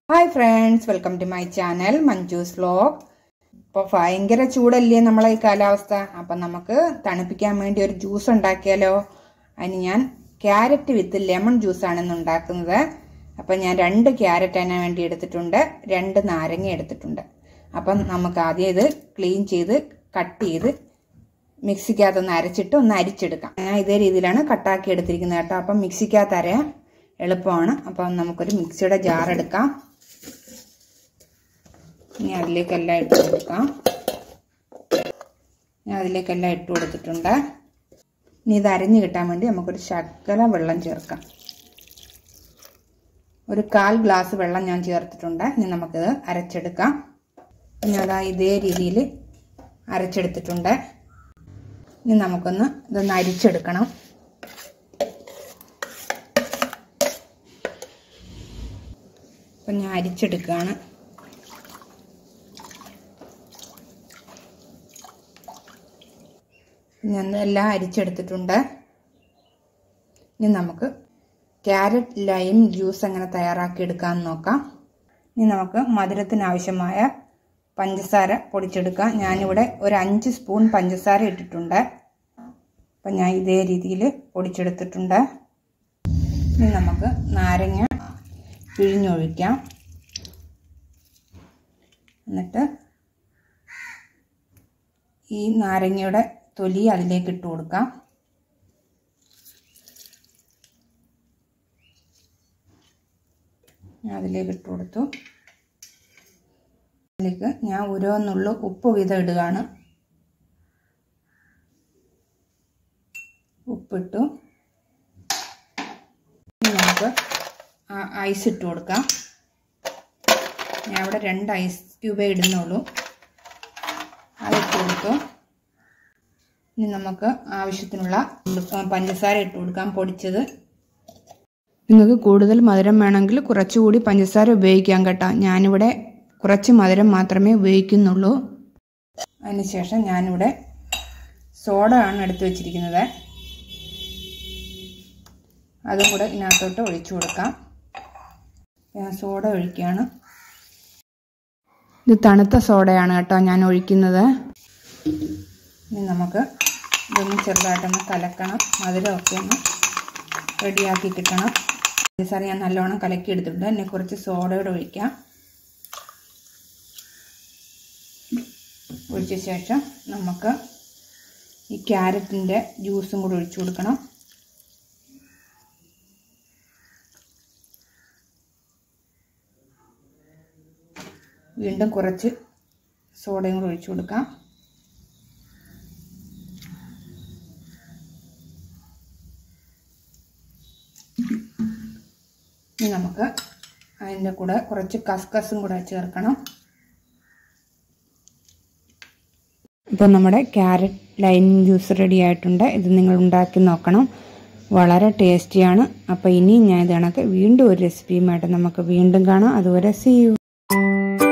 hi friends welcome to my channel Manju's vlog ഇപ്പോൾ ഭയങ്കര ചൂടല്ലേ നമ്മളെ ഈ കാലാവസ്ഥ അപ്പം നമുക്ക് തണുപ്പിക്കാൻ വേണ്ടി ഒരു ജ്യൂസ് ഉണ്ടാക്കിയാലോ അതിന് ഞാൻ ക്യാരറ്റ് വിത്ത് ലെമൺ ജ്യൂസാണ് ഇന്ന് ഉണ്ടാക്കുന്നത് അപ്പം ഞാൻ രണ്ട് ക്യാരറ്റ് അതിന് വേണ്ടി എടുത്തിട്ടുണ്ട് രണ്ട് നാരങ്ങ എടുത്തിട്ടുണ്ട് അപ്പം നമുക്ക് ആദ്യം ഇത് ക്ലീൻ ചെയ്ത് കട്ട് ചെയ്ത് മിക്സിക്കകത്ത് ഒന്ന് അരച്ചിട്ട് ഒന്ന് അരിച്ചെടുക്കാം ഞാൻ ഇതേ രീതിയിലാണ് കട്ടാക്കി എടുത്തിരിക്കുന്നത് കേട്ടോ അപ്പം മിക്സിക്കകത്ത് അരയാൻ എളുപ്പമാണ് അപ്പം നമുക്കൊരു മിക്സിയുടെ ജാർ എടുക്കാം ഇനി അതിലേക്കെല്ലാം ഇട്ട് കൊടുക്കാം ഞാൻ അതിലേക്കെല്ലാം ഇട്ട് കൊടുത്തിട്ടുണ്ട് ഇനി ഇത് അരിഞ്ഞ് കിട്ടാൻ വേണ്ടി നമുക്കൊരു ശകല വെള്ളം ചേർക്കാം ഒരു കാൽ ഗ്ലാസ് വെള്ളം ഞാൻ ചേർത്തിട്ടുണ്ട് ഇനി നമുക്കിത് അരച്ചെടുക്കാം ഇനി അതാ ഇതേ രീതിയിൽ അരച്ചെടുത്തിട്ടുണ്ട് ഇനി നമുക്കൊന്ന് ഇതൊന്ന് അരിച്ചെടുക്കണം അപ്പം ഞാൻ അരിച്ചെടുക്കുകയാണ് ഞാൻ എല്ലാം അരിച്ചെടുത്തിട്ടുണ്ട് ഇനി നമുക്ക് ക്യാരറ്റ് ലൈം ജ്യൂസ് എങ്ങനെ തയ്യാറാക്കി എടുക്കാമെന്ന് നോക്കാം ഇനി നമുക്ക് മധുരത്തിന് ആവശ്യമായ പഞ്ചസാര പൊടിച്ചെടുക്കാം ഞാനിവിടെ ഒരു അഞ്ച് സ്പൂൺ പഞ്ചസാര ഇട്ടിട്ടുണ്ട് അപ്പം ഞാൻ ഇതേ രീതിയിൽ പൊടിച്ചെടുത്തിട്ടുണ്ട് ഇനി നമുക്ക് നാരങ്ങ പിഴിഞ്ഞൊഴിക്കാം എന്നിട്ട് ഈ നാരങ്ങയുടെ തൊലി അതിലേക്ക് ഇട്ട് കൊടുക്കാം അതിലേക്ക് ഇട്ട് കൊടുത്തു അതിലേക്ക് ഞാൻ ഓരോന്നുള്ള ഉപ്പ് വീതം ഇടുകയാണ് ഉപ്പിട്ടു നമുക്ക് ഐസ് ഇട്ട് കൊടുക്കാം ഞാൻ അവിടെ രണ്ട് ഐസ് ക്യൂബേ ഇടുന്നുള്ളൂ അതിട്ട് കൊടുത്തു ഇനി നമുക്ക് ആവശ്യത്തിനുള്ള പഞ്ചസാര ഇട്ട് കൊടുക്കാം പൊടിച്ചത് നിങ്ങൾക്ക് കൂടുതൽ മധുരം വേണമെങ്കിൽ കുറച്ചുകൂടി പഞ്ചസാര ഉപയോഗിക്കാം കേട്ടോ ഞാനിവിടെ കുറച്ച് മധുരം മാത്രമേ ഉപയോഗിക്കുന്നുള്ളൂ അതിനുശേഷം ഞാനിവിടെ സോഡ ആണ് എടുത്തു വച്ചിരിക്കുന്നത് അതും കൂടെ ഇതിനകത്തോട്ട് ഒഴിച്ചു കൊടുക്കാം ഞാൻ സോഡ ഒഴിക്കുകയാണ് ഇത് തണുത്ത സോഡയാണ് കേട്ടോ ഞാൻ ഒഴിക്കുന്നത് ഇനി നമുക്ക് ഇതൊന്ന് ചെറുതായിട്ടൊന്ന് കലക്കണം മധുരമൊക്കെ ഒന്ന് റെഡിയാക്കി കിട്ടണം പഞ്ചസാര ഞാൻ നല്ലോണം കലക്കി എടുത്തിട്ടുണ്ട് എന്നെ കുറച്ച് സോഡയോടെ ഒഴിക്കാം ഒഴിച്ച ശേഷം നമുക്ക് ഈ ക്യാരറ്റിൻ്റെ ജ്യൂസും കൂടി ഒഴിച്ചു കൊടുക്കണം വീണ്ടും കുറച്ച് സോഡയും കൂടി ഒഴിച്ചു കൊടുക്കാം ഇനി നമുക്ക് അതിൻ്റെ കൂടെ കുറച്ച് കസ്കസും കൂടെ ചേർക്കണം ഇപ്പോൾ നമ്മുടെ ക്യാരറ്റ് ലൈം ജ്യൂസ് റെഡി ആയിട്ടുണ്ട് ഇത് നിങ്ങൾ ഉണ്ടാക്കി നോക്കണം വളരെ ടേസ്റ്റിയാണ് അപ്പോൾ ഇനി ഞാൻ ഇത് കണക്ക് വീണ്ടും ഒരു റെസിപ്പിയുമായിട്ട് നമുക്ക് വീണ്ടും കാണാം അതുവരെ സീ യു